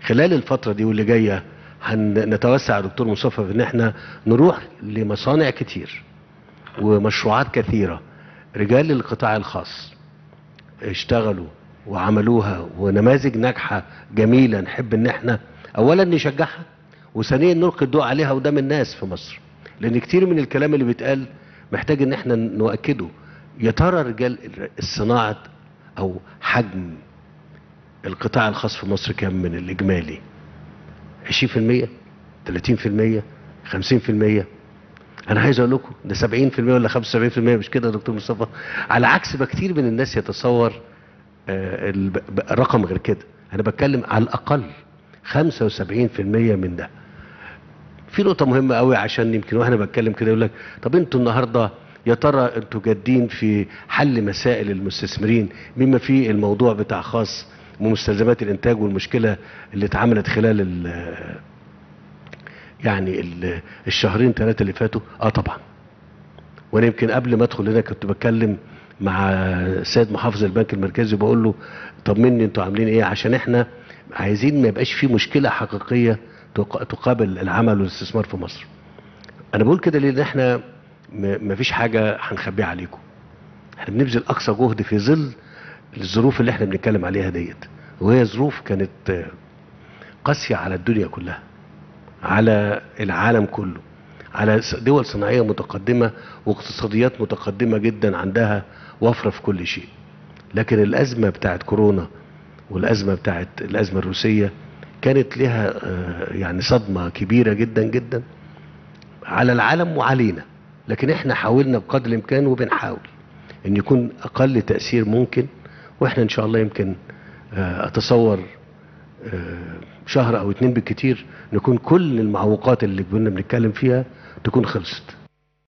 خلال الفترة دي واللي جاية هنتوسع يا دكتور مصطفى في ان احنا نروح لمصانع كتير ومشروعات كثيرة رجال القطاع الخاص اشتغلوا وعملوها ونماذج ناجحة جميلة نحب ان احنا اولا نشجعها وثانيا نلقي الضوء عليها قدام الناس في مصر لان كتير من الكلام اللي بيتقال محتاج ان احنا نؤكده يا ترى رجال الصناعة او حجم القطاع الخاص في مصر كام من الاجمالي 20% 30% 50% انا عايز اقول لكم ده 70% ولا 75% مش كده يا دكتور مصطفى على عكس ما كتير من الناس يتصور آه، الب- ب- الرقم غير كده انا بتكلم على الاقل 75% من ده في نقطة مهمة قوي عشان يمكن واحنا بتكلم كده يقول لك طب انتوا النهارده يا ترى انتوا جادين في حل مسائل المستثمرين بما في الموضوع بتاع خاص بمستلزمات الانتاج والمشكلة اللي اتعملت خلال ال يعني ال الشهرين ثلاثة اللي فاتوا اه طبعا وانا يمكن قبل ما ادخل هنا كنت بتكلم مع سيد محافظ البنك المركزي بقول له طمني انتوا عاملين ايه عشان احنا عايزين ما يبقاش في مشكله حقيقيه تق- تقابل العمل والاستثمار في مصر. انا بقول كده لان احنا ما فيش حاجه هنخبيها عليكم. احنا بنبذل اقصى جهد في ظل الظروف اللي احنا بنتكلم عليها ديت وهي ظروف كانت آه، قاسيه على الدنيا كلها. على العالم كله على س- دول صناعية متقدمة واقتصاديات متقدمة جدا عندها وفرة في كل شيء لكن الأزمة بتاعت كورونا والأزمة بتاعت الأزمة الروسية كانت لها آه، يعني صدمة كبيرة جدا جدا على العالم وعلينا لكن احنا حاولنا بقدر الامكان وبنحاول ان يكون اقل تأثير ممكن واحنا ان شاء الله يمكن آه، اتصور آه، شهر او اتنين بالكتير نكون كل المعوقات اللي كنا بنتكلم فيها تكون خلصت